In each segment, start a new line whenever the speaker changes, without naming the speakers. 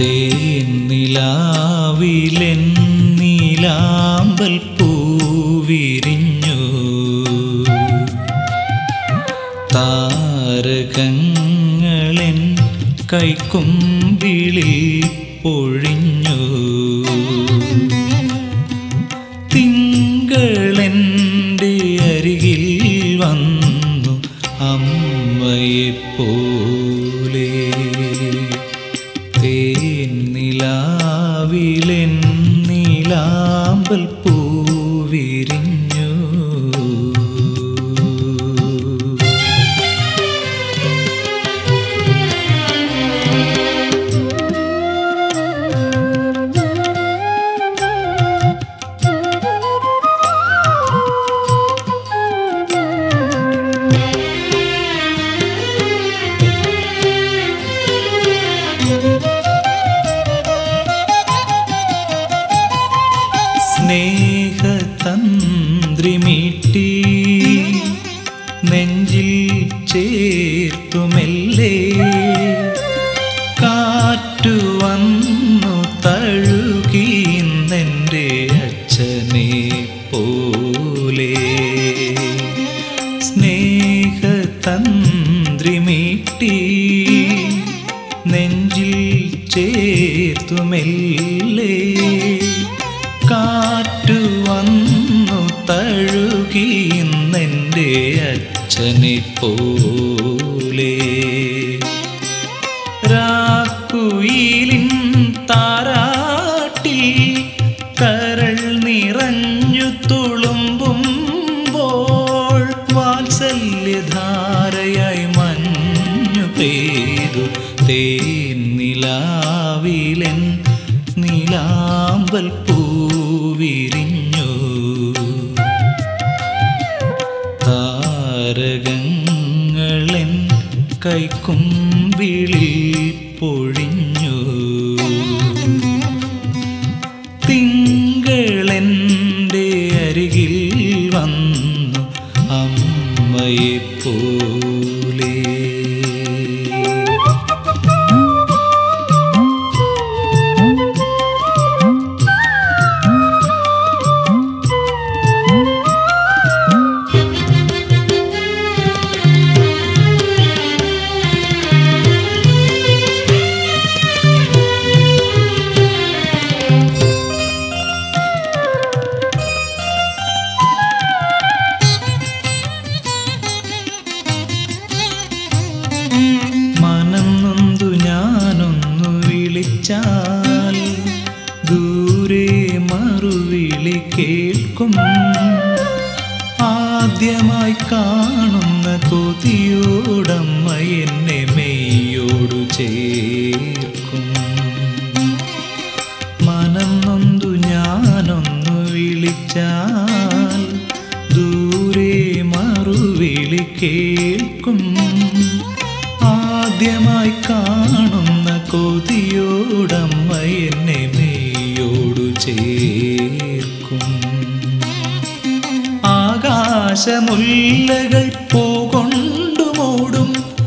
തേന്നിലാവിലെൻ നീലാമ്പൽ പൂവിരിഞ്ഞു താരകങ്ങളെൻ കൈക്കുമ്പിളിൽ പൊഴിഞ്ഞു തിങ്കളെൻ്റെ അരികിൽ വന്നു അമ്മയെപ്പോലെ തേന്നിലാവിലെൻ നീലാമ്പൽ പൂവിരിഞ്ഞു സ്നേഹതന്ത്രിമീട്ടി നെഞ്ചിൽ ചേർത്തുമെല്ലേ കാറ്റു വന്നു തഴുകിന്നെൻ്റെ അച്ഛനെ പോലെ സ്നേഹതന്ത്രിമീട്ടി നെഞ്ചിൽ ചേർത്തുമെല്ലേ കാറ്റു വന്നു തഴുകിന്നെൻ്റെ അച്ഛനെ പോലെ രാക്കുയിലിൻ താരാട്ടിൽ കരൾ നിറഞ്ഞു തുളുമ്പുമ്പോൾ വാത്സല്യധാരയായി മഞ്ഞു പെയ്തു തേന്നിലാവിലെൻ നീലാമ്പൽ പൂവിരിഞ്ഞു താരകങ്ങളെൻ കൈക്കുമ്പിളിൽ പൊഴിഞ്ഞു തിങ്കളെൻ്റെ അരികിൽ വന്നു അമ്മയെപ്പോലെ മനം നൊന്തു ഞാനൊന്നു വിളിച്ചാൽ ദൂരെ മറുവിളി കേൾക്കും ആദ്യമായി കാണുന്ന കൊതിയോടമ്മ എന്നെ മെയ്യോടു ചേർക്കും മനം നൊന്തു ഞാനൊന്നു വിളിച്ചാൽ ദൂരെ മറുവിളി കേൾക്കും ആദ്യമായി കാണുന്ന കൊതിയോടമ്മ എന്നെ മെയ്യോടു ചേർക്കും ആകാശമുല്ലകൾ പൂകൊണ്ടു മൂടും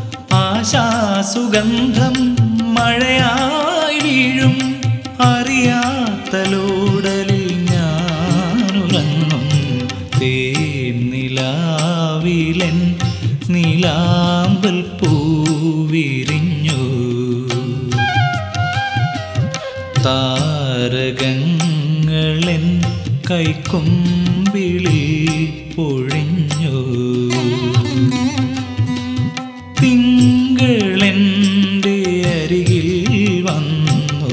ആശാസുഗന്ധം മഴയായി വീഴും അറിയാത്തലോടലിൽ ഞാനുറങ്ങും തേന്നിലാവിലൻ നീലാമ്പൽ പൂവിരിഞ്ഞു താരകങ്ങളെൻ കൈക്കുമ്പിളിൽ പൊഴിഞ്ഞു തിങ്കളെൻ്റെ അരികിൽ വന്നു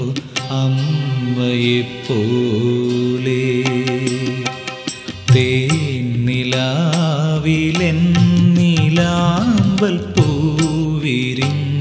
അമ്മയെപ്പോലെ തേന്നിലാവിലെൻ നീലാമ്പൽ പൂവിരിഞ്ഞു